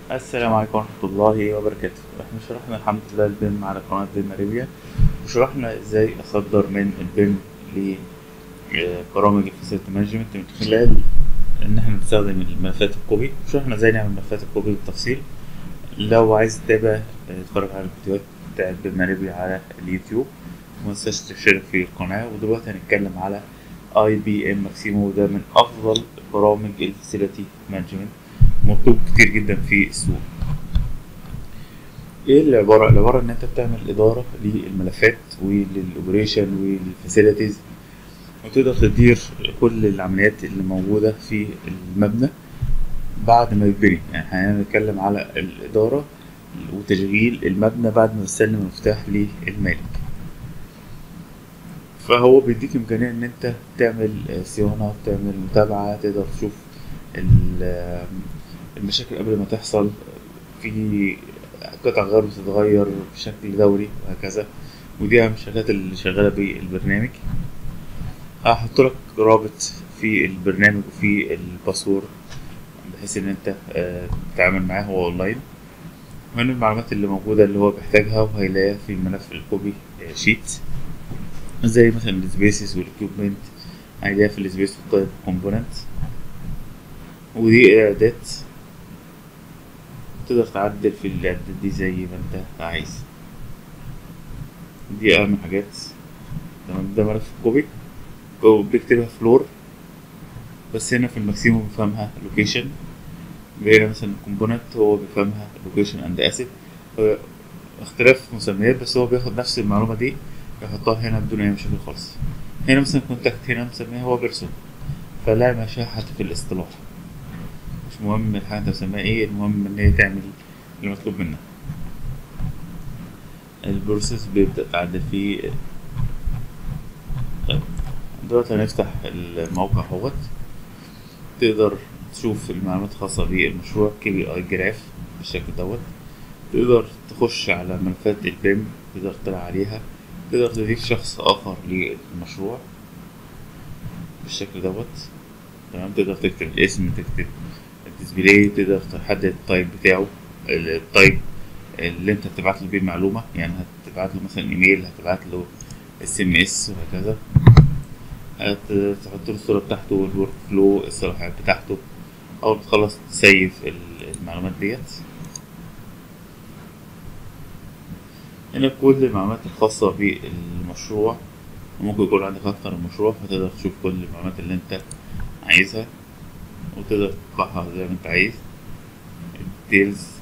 السلام عليكم ورحمة الله وبركاته احنا شرحنا الحمد لله البيم على قناة بيم اريبيا وشرحنا ازاي اصدر من البيم لبرامج الفاسيلتي مانجمنت من خلال ان احنا نستخدم الملفات الكوبي شرحنا ازاي نعمل ملفات الكوبي بالتفصيل لو عايز تتابع اه، اتفرج على الفيديوهات بتاعت بيم اريبيا على اليوتيوب ومتنساش تشترك في القناة ودلوقتي هنتكلم على اي بي ام ماكسيمو وده من افضل برامج الفاسيلتي مانجمنت مطلوب كتير جدا في السوق ايه العبارة؟ العبارة ان انت بتعمل ادارة للملفات وللاوبريشن وللفاسيلتيز وتقدر تدير كل العمليات اللي موجودة في المبنى بعد ما يتبني يعني احنا هنتكلم على الإدارة وتشغيل المبنى بعد ما تستلم المفتاح للمالك فهو بيديك إمكانية إن أنت تعمل صيانة تعمل متابعة تقدر تشوف ال- المشاكل قبل ما تحصل في قطع غير بتتغير بشكل دوري وهكذا ودي أهم الشغلات اللي شغالة بالبرنامج هحط لك رابط في البرنامج وفي الباسورد بحيث ان انت آه، تتعامل معاه هو اونلاين وهنا المعلومات اللي موجودة اللي هو بيحتاجها وهيلاقيها في ملف الكوبي آه، شيت زي مثلا السبيسز والاكيوبمنت هيلاقيها في السبيس والتايب كومبوننت ودي اعدادات تقدر تعدل في الاعدادات دي زي ما انت عايز دي اهم حاجات تمام ده ملف كوبي هو بيكتبها فلور بس هنا في الماكسيموم بيفهمها لوكيشن هنا مثلا الكومبوننت هو بيفهمها لوكيشن اند اسيت اختلاف مسميات بس هو بياخد نفس المعلومة دي يحطها هنا بدون أي مشاكل خالص هنا مثلا كونتاكت هنا مسميها هو بيرسون فلا ماشية حتى في الاصطلاح مش مهم الحاجة انت مسميها ايه المهم ان هي تعمل المطلوب منها البروسيس بيبدأ تعدل فيه طيب دلوقتي هنفتح الموقع اهوت تقدر تشوف المعلومات الخاصة بالمشروع كي بي اي جراف بالشكل دوت تقدر تخش على ملفات البيم تقدر تطلع عليها تقدر تضيف شخص آخر للمشروع بالشكل دوت تمام تقدر تكتب الاسم تكتب الديسبلاي تقدر تحدد التايب بتاعه التايب اللي انت هتبعت له بيه المعلومة يعني هتبعت له مثلا ايميل هتبعت له اس ام اس وهكذا هت- تحط له الصورة بتاعته والورك فلو الصلاحيات بتاعته أول ما تخلص تسيف ال- المعلومات ديت هنا كل المعلومات الخاصة بالمشروع ممكن يكون عندك أكتر من مشروع فتقدر تشوف كل المعلومات اللي أنت عايزها وتقدر تطبعها زي ما أنت عايز الديتيلز